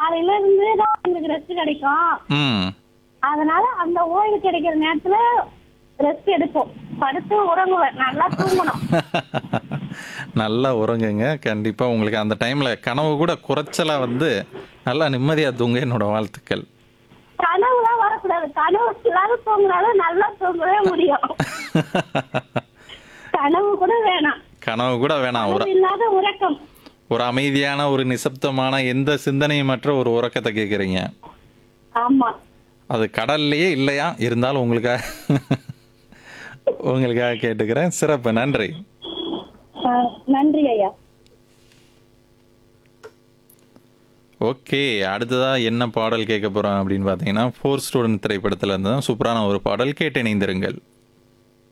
காலையில இருந்து தான் எங்களுக்கு ரெஸ்ட் கிடைக்கும் ம் அதனால அந்த ஓய்வு கிடைக்கிற நேரத்துல ரெஸ்ட் எடுப்போம் படுத்து உறங்குவேன் நல்லா தூங்கணும் நல்லா உறங்குங்க கண்டிப்பாக உங்களுக்கு அந்த டைமில் கனவு கூட குறைச்சலாக வந்து நல்லா நிம்மதியாக தூங்க என்னோட வாழ்த்துக்கள் கனவுலாம் வரக்கூடாது கனவு இல்லாத தூங்கினாலும் நல்லா தூங்கவே முடியும் கனவு கூட வேணாம் கனவு கூட வேணாம் ஒரு கனவு இல்லாத உறக்கம் ஒரு அமைதியான ஒரு நிசப்தமான எந்த சிந்தனையுமற்ற ஒரு உறக்கத்தை கேட்குறீங்க ஆமா அது கடல்லையே இல்லையா இருந்தாலும் உங்களுக்காக உங்களுக்காக கேட்டுக்கிறேன் சிறப்பு நன்றி அஹ் நன்றி ஐயா ஓகே அடுத்ததா என்ன பாடல் கேட்க போறோம் அப்படின்னு பார்த்தீங்கன்னா ஃபோர் ஸ்டூடெண்ட் திரைப்படத்துல இருந்து தான் சூப்பரான ஒரு பாடல் கேட்டு இணைந்திருங்கள்